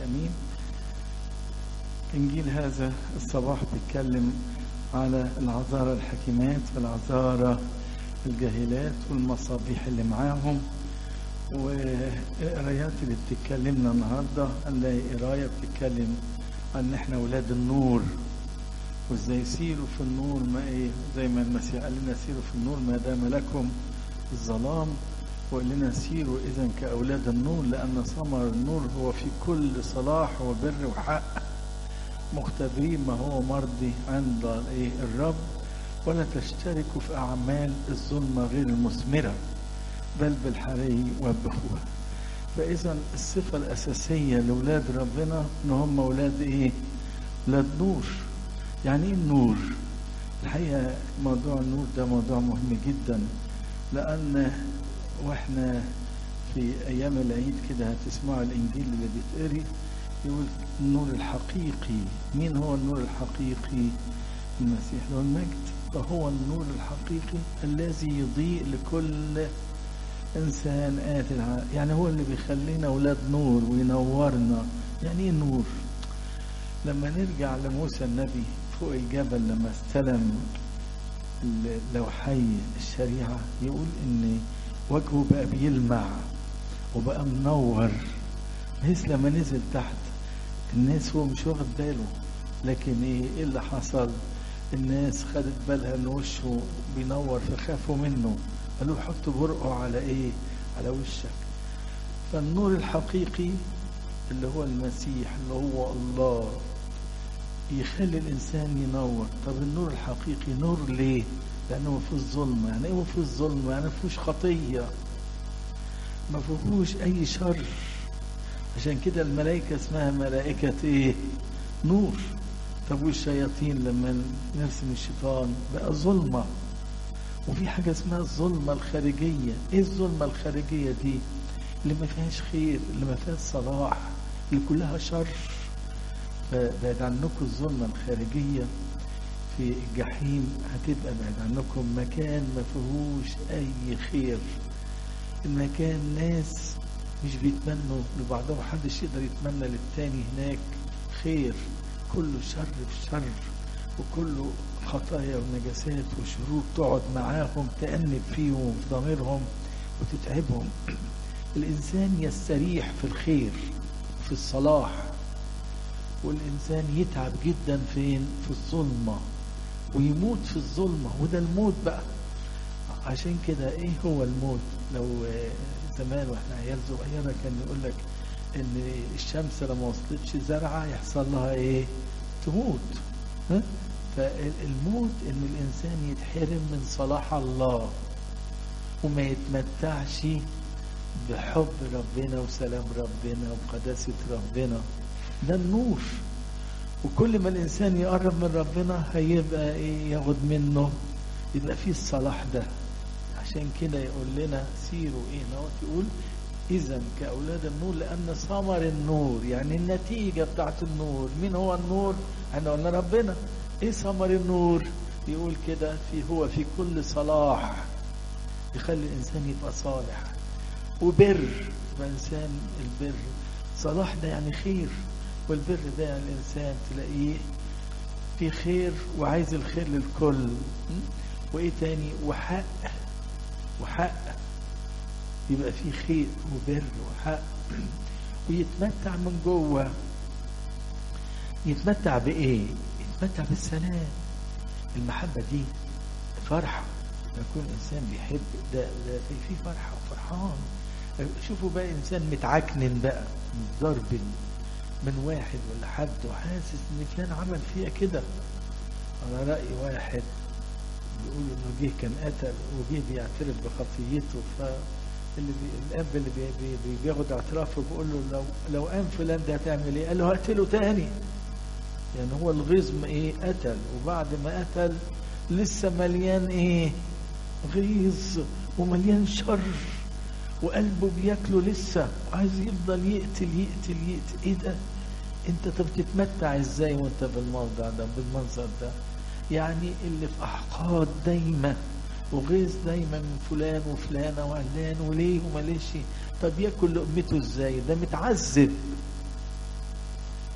امين انجيل هذا الصباح بيتكلم على العذارى الحكيمات والعذارى الجاهلات والمصابيح اللي معاهم والقرايات اللي بتتكلمنا النهارده هنلاقي قرايه بتتكلم عن ان احنا اولاد النور وازاي سيروا في النور ما ايه زي ما المسيح قال لنا سيروا في النور ما دام لكم الظلام وقال لنا سيروا اذا كاولاد النور لان ثمر النور هو في كل صلاح وبر وحق مختبرين ما هو مرضي عند ايه الرب ولا تشتركوا في اعمال الظلمه غير المثمره بل بالحري وبخوها فاذا الصفه الاساسيه لاولاد ربنا ان هم اولاد ايه اولاد نور يعني ايه النور الحقيقه موضوع النور ده موضوع مهم جدا لان واحنا في ايام العيد كده هتسمعوا الانجيل اللي بيتقري يقول النور الحقيقي مين هو النور الحقيقي المسيح له المجد فهو النور الحقيقي الذي يضيء لكل انسان آتي يعني هو اللي بيخلينا اولاد نور وينورنا يعني ايه نور لما نرجع لموسى النبي فوق الجبل لما استلم لوحي الشريعة يقول ان وجهه بقى بيلمع وبقى منور بحيث لما نزل تحت الناس هو مش واخد باله لكن ايه, إيه اللي حصل الناس خدت بالها ان وشه بينور فخافوا منه قالوا حط برقه على ايه على وشك فالنور الحقيقي اللي هو المسيح اللي هو الله يخلي الانسان ينور طب النور الحقيقي نور ليه لانه ما فيهوش ظلم يعني ايه ما فيهوش ظلم يعني ما فيهوش خطيه ما فيهوش اي شر عشان كده الملائكه اسمها ملائكه ايه نور طب والشياطين لما نرسم الشيطان بقى ظلمه وفي حاجه اسمها الظلمه الخارجيه ايه الظلمه الخارجيه دي اللي ما فيهاش خير اللي ما فيهاش صلاح اللي كلها شر فبعد عنكم الظلمه الخارجيه في الجحيم هتبقى بعد عنكم مكان ما فيهوش اي خير المكان ناس مش بيتمنوا لبعضهم محدش يقدر يتمنى للتاني هناك خير كله شر في شر وكله خطايا ونجاسات وشرور تقعد معاهم تأنب فيهم في ضميرهم وتتعبهم الإنسان يستريح في الخير في الصلاح والإنسان يتعب جدا فين في الظلمة ويموت في الظلمة وده الموت بقى عشان كده ايه هو الموت لو زمان واحنا عيال صغيره كان يقول لك ان الشمس لما وصلتش زرعه يحصل لها ايه تموت ها فالموت ان الانسان يتحرم من صلاح الله وما يتمتعش بحب ربنا وسلام ربنا وقداسة ربنا ده النور وكل ما الانسان يقرب من ربنا هيبقى ايه ياخد منه يبقى فيه الصلاح ده عشان كده يقول لنا سيروا ايه نوت يقول اذا كاولاد النور لان ثمر النور يعني النتيجه بتاعت النور مين هو النور احنا قلنا ربنا ايه ثمر النور يقول كده في هو في كل صلاح يخلي الانسان يبقى صالح وبر الانسان البر صلاح ده يعني خير والبر ده يعني الانسان تلاقيه في خير وعايز الخير للكل وايه تاني وحق وحق يبقى في خير وبر وحق ويتمتع من جوه يتمتع بايه يتمتع بالسلام المحبه دي فرحه يكون انسان بيحب ده, ده في فرحه وفرحان شوفوا بقى انسان متعكنن بقى ضرب من واحد ولا حد وحاسس ان فلان عمل فيها كده على راي واحد بيقول انه جه كان قتل وجه بيعترف بخطيته ف اللي بي... الاب اللي بي... بي... بياخد اعترافه بيقول له لو لو قام فلان ده هتعمل ايه؟ قال له هقتله تاني. يعني هو الغيظ ايه؟ قتل وبعد ما قتل لسه مليان ايه؟ غيظ ومليان شر وقلبه بياكله لسه وعايز يفضل يقتل يقتل يقتل ايه ده؟ انت طب تتمتع ازاي وانت بالموضع ده بالمنظر ده؟ يعني اللي في احقاد دايما وغيظ دايما من فلان وفلانه وعلان وليه وماليش طب ياكل لقمته ازاي ده متعذب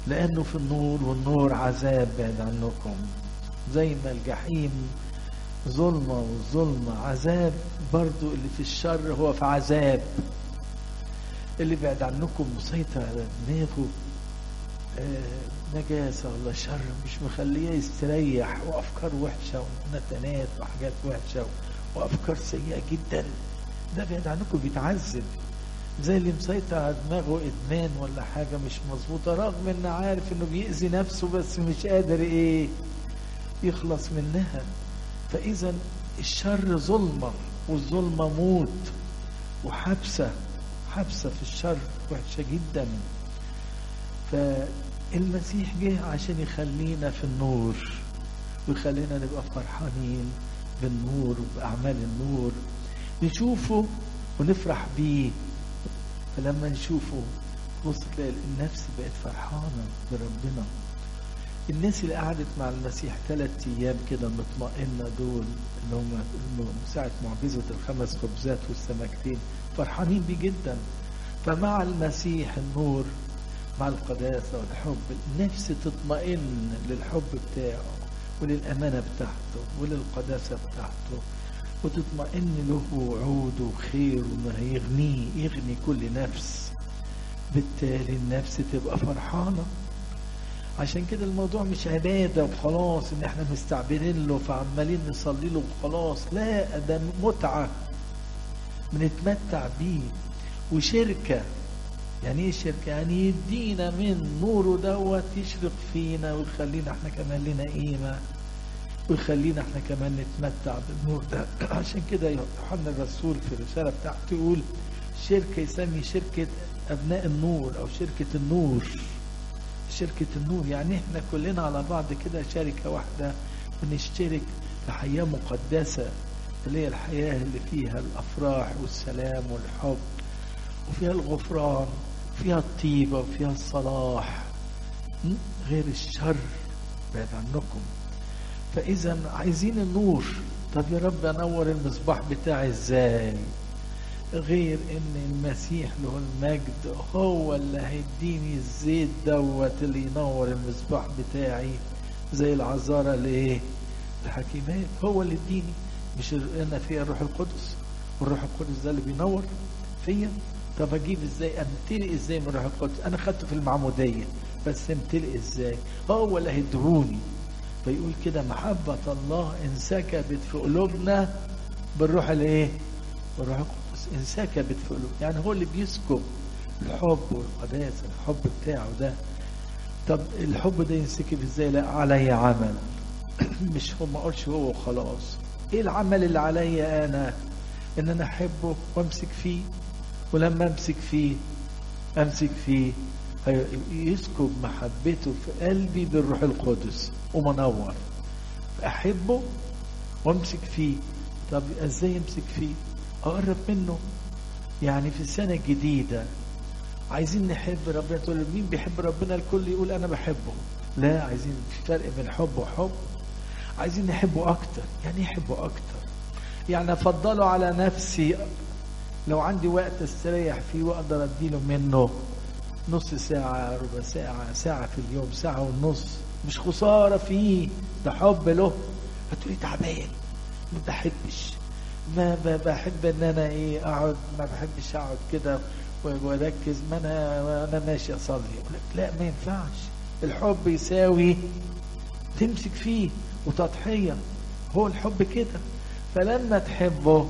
لأنه في النور والنور عذاب بعد عنكم زي ما الجحيم ظلمة والظلمة عذاب برضو اللي في الشر هو في عذاب اللي بعد عنكم مسيطر على دماغه آه نجاسة ولا شر مش مخليه يستريح وأفكار وحشة ونتنات وحاجات وحشة وأفكار سيئة جدا ده بعد عنكم بيتعذب زي اللي مسيطر على دماغه ادمان ولا حاجه مش مظبوطه رغم انه عارف انه بيأذي نفسه بس مش قادر ايه يخلص منها فاذا الشر ظلمه والظلمه موت وحبسه حبسه في الشر وحشه جدا فالمسيح جه عشان يخلينا في النور ويخلينا نبقى فرحانين بالنور وبأعمال النور نشوفه ونفرح بيه فلما نشوفه بص تلاقي النفس بقت فرحانة بربنا الناس اللي قعدت مع المسيح ثلاث أيام كده مطمئنة دول اللي هم ساعة معجزة الخمس خبزات والسمكتين فرحانين بيه جدا فمع المسيح النور مع القداسة والحب النفس تطمئن للحب بتاعه وللأمانة بتاعته وللقداسة بتاعته وتطمئن له وعوده وخير وما هيغنيه يغني كل نفس بالتالي النفس تبقى فرحانة عشان كده الموضوع مش عبادة وخلاص ان احنا مستعبرين له فعمالين نصلي له وخلاص لا ده متعة بنتمتع بيه وشركة يعني ايه شركة يعني يدينا من نوره دوت يشرق فينا ويخلينا احنا كمان لنا قيمة ويخلينا احنا كمان نتمتع بالنور ده عشان كده يوحنا الرسول في الرسالة بتاعته يقول شركة يسمي شركة أبناء النور أو شركة النور شركة النور يعني احنا كلنا على بعض كده شركة واحدة بنشترك في حياة مقدسة اللي هي الحياة اللي فيها الأفراح والسلام والحب وفيها الغفران فيها الطيبة وفيها الصلاح غير الشر بعد عنكم فإذا عايزين النور طب يا رب أنور المصباح بتاعي إزاي غير ان المسيح له المجد هو اللي هيديني الزيت دوت اللي ينور المصباح بتاعي زي العذارة الايه الحكيمات هو اللي اديني مش انا فيها الروح القدس والروح القدس ده اللي بينور فيا طب اجيب ازاي امتلئ ازاي من الروح القدس انا خدته في المعمودية بس امتلئ ازاي هو اللي هيدهوني فيقول كده محبة الله انسكبت في قلوبنا بالروح الايه بالروح القدس انسكبت في قلوبنا يعني هو اللي بيسكب الحب والقداسة الحب بتاعه ده طب الحب ده ينسكب ازاي لا علي عمل مش هو ما اقولش هو وخلاص ايه العمل اللي عليا انا ان انا احبه وامسك فيه ولما امسك فيه امسك فيه يسكب محبته في قلبي بالروح القدس ومنور احبه وامسك فيه طب ازاي امسك فيه اقرب منه يعني في السنه الجديده عايزين نحب ربنا تقول مين بيحب ربنا الكل يقول انا بحبه لا عايزين في فرق بين حب وحب عايزين نحبه اكتر يعني يحبه اكتر يعني افضله على نفسي لو عندي وقت استريح فيه واقدر اديله منه نص ساعة ربع ساعة ساعة في اليوم ساعة ونص مش خسارة فيه ده حب له هتقولي تعبان ما بحبش ما بحب ان انا ايه اقعد ما بحبش اقعد كده واركز ما انا انا ماشي اصلي يقول لك لا ما ينفعش الحب يساوي تمسك فيه وتضحية هو الحب كده فلما تحبه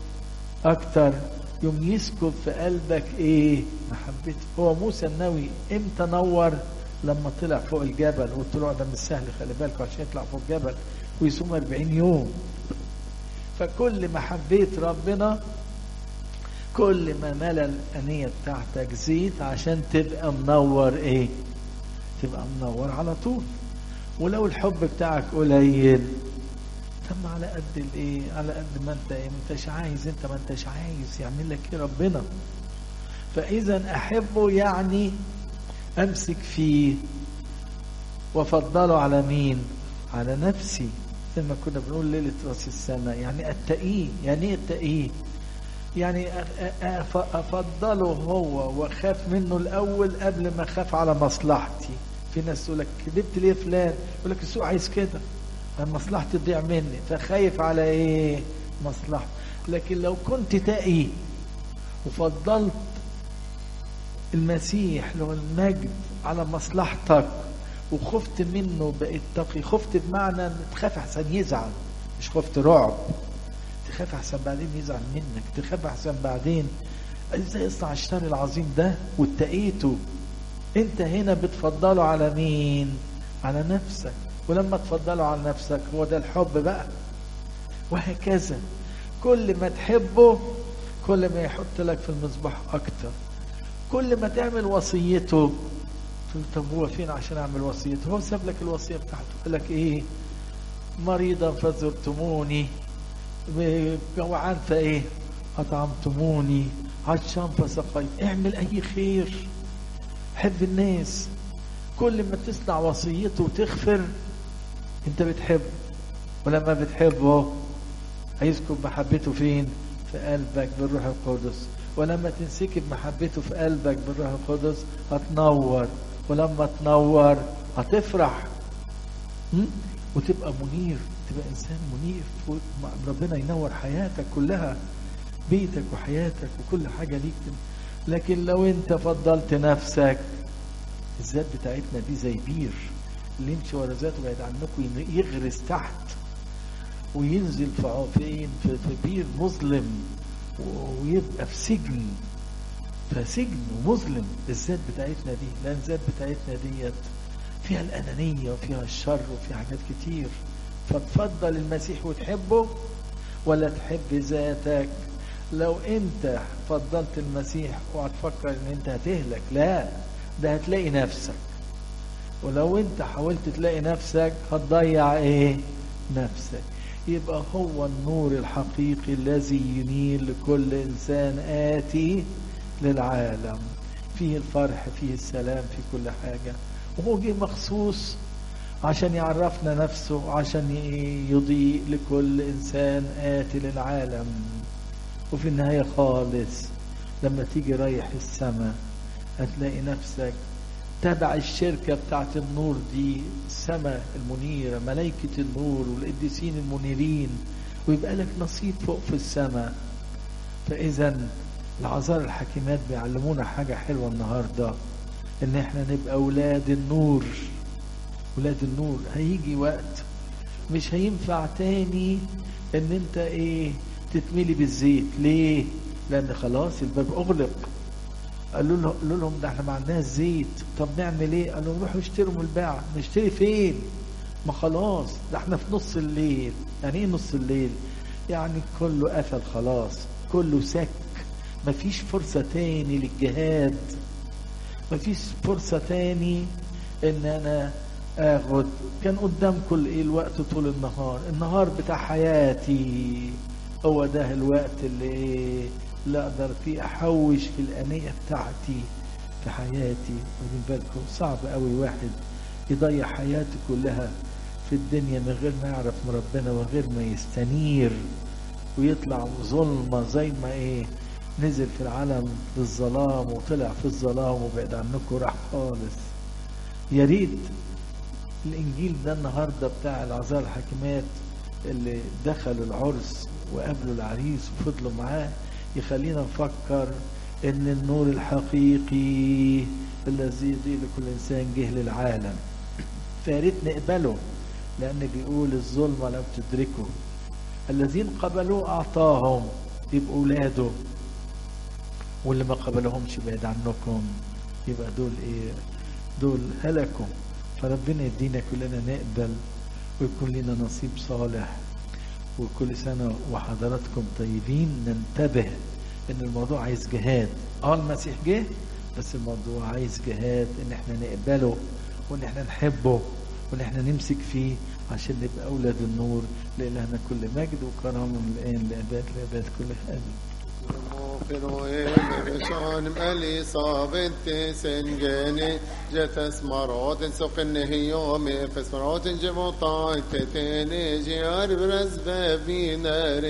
اكتر يوم يسكب في قلبك ايه محبته هو موسى النووي امتى نور لما طلع فوق الجبل والطلوع ده مش سهل خلي بالكم عشان يطلع فوق الجبل ويصوم 40 يوم فكل ما حبيت ربنا كل ما ملا الأنية بتاعتك زيت عشان تبقى منور ايه تبقى منور على طول ولو الحب بتاعك قليل طب على قد الايه على قد ما انت ايه ما انتش عايز انت ما انتش عايز يعمل لك ايه ربنا فاذا احبه يعني امسك فيه وافضله على مين على نفسي زي ما كنا بنقول ليله راس السنه يعني اتقيه يعني ايه اتقيه يعني افضله هو واخاف منه الاول قبل ما اخاف على مصلحتي في ناس تقول لك كذبت ليه فلان يقول لك السوق عايز كده مصلحتي تضيع مني فخايف على ايه مصلحة لكن لو كنت تقي وفضلت المسيح لو المجد على مصلحتك وخفت منه بقيت تقي خفت بمعنى ان تخاف احسن يزعل مش خفت رعب تخاف احسن بعدين يزعل منك تخاف احسن بعدين ازاي يصنع الشر العظيم ده واتقيته انت هنا بتفضله على مين على نفسك ولما تفضله على نفسك هو ده الحب بقى وهكذا كل ما تحبه كل ما يحط لك في المصباح اكتر كل ما تعمل وصيته طب هو فين عشان اعمل وصيته هو ساب لك الوصيه بتاعته قال لك ايه مريضا فزرتموني جوعان فايه اطعمتموني عطشان فسقيت اعمل اي خير حب الناس كل ما تصنع وصيته وتغفر انت بتحبه ولما بتحبه هيسكب محبته فين في قلبك بالروح القدس ولما تنسكب محبته في قلبك بالروح القدس هتنور ولما تنور هتفرح وتبقى منير تبقى انسان منير ربنا ينور حياتك كلها بيتك وحياتك وكل حاجة ليك لكن لو انت فضلت نفسك الذات بتاعتنا دي زي بير اللي يمشي ورا ذاته بعيد عنكم يغرس تحت وينزل في فين في, في بير مظلم ويبقى في سجن فسجن ومظلم الذات بتاعتنا دي لان الذات بتاعتنا ديت فيها الانانيه وفيها الشر وفيها حاجات كتير فتفضل المسيح وتحبه ولا تحب ذاتك لو انت فضلت المسيح وهتفكر ان انت هتهلك لا ده هتلاقي نفسك ولو انت حاولت تلاقي نفسك هتضيع ايه نفسك يبقى هو النور الحقيقي الذي ينير لكل انسان اتي للعالم فيه الفرح فيه السلام في كل حاجه وهو جه مخصوص عشان يعرفنا نفسه عشان يضيء لكل انسان اتي للعالم وفي النهايه خالص لما تيجي رايح السماء هتلاقي نفسك تبع الشركة بتاعت النور دي السماء المنيرة ملائكة النور والقديسين المنيرين ويبقى لك نصيب فوق في السماء فإذا العذار الحكيمات بيعلمونا حاجة حلوة النهاردة إن إحنا نبقى أولاد النور أولاد النور هيجي وقت مش هينفع تاني إن أنت إيه تتملي بالزيت ليه؟ لأن خلاص الباب أغلق قالوا له قالوا لهم ده احنا ما عندناش زيت طب نعمل ايه قالوا نروحوا اشتروا من الباعة نشتري فين ما خلاص ده احنا في نص الليل يعني ايه نص الليل يعني كله قفل خلاص كله سك مفيش فرصة تاني للجهاد مفيش فرصة تاني ان انا اخد كان قدام كل ايه الوقت طول النهار النهار بتاع حياتي هو ده الوقت اللي ايه لا اقدر فيه احوش في الانيه بتاعتي في حياتي واخدين بالكم صعب قوي واحد يضيع حياته كلها في الدنيا من غير ما يعرف من ربنا وغير ما يستنير ويطلع ظلمة زي ما ايه نزل في العالم للظلام وطلع في الظلام وبعد عنكم راح خالص يا ريت الانجيل ده النهارده بتاع العذار الحكيمات اللي دخلوا العرس وقابلوا العريس وفضلوا معاه يخلينا نفكر ان النور الحقيقي الذي يضيء لكل انسان جه للعالم فياريت نقبله لان بيقول الظلمة لم تدركه الذين قبلوه اعطاهم يبقوا اولاده واللي ما قبلهمش بعيد عنكم يبقى دول ايه دول هلكوا فربنا يدينا كلنا نقبل ويكون لنا نصيب صالح وكل سنة وحضراتكم طيبين ننتبه ان الموضوع عايز جهاد اه المسيح جه بس الموضوع عايز جهاد ان احنا نقبله وان احنا نحبه وان احنا نمسك فيه عشان نبقى اولاد النور لإلهنا كل مجد وكرم من الان لاباد لاباد كل امين بشان مالي صابت سنجاني جت اسمرات سقنه يومي فاسمرات جمطات تاني جيار برز بابي ناري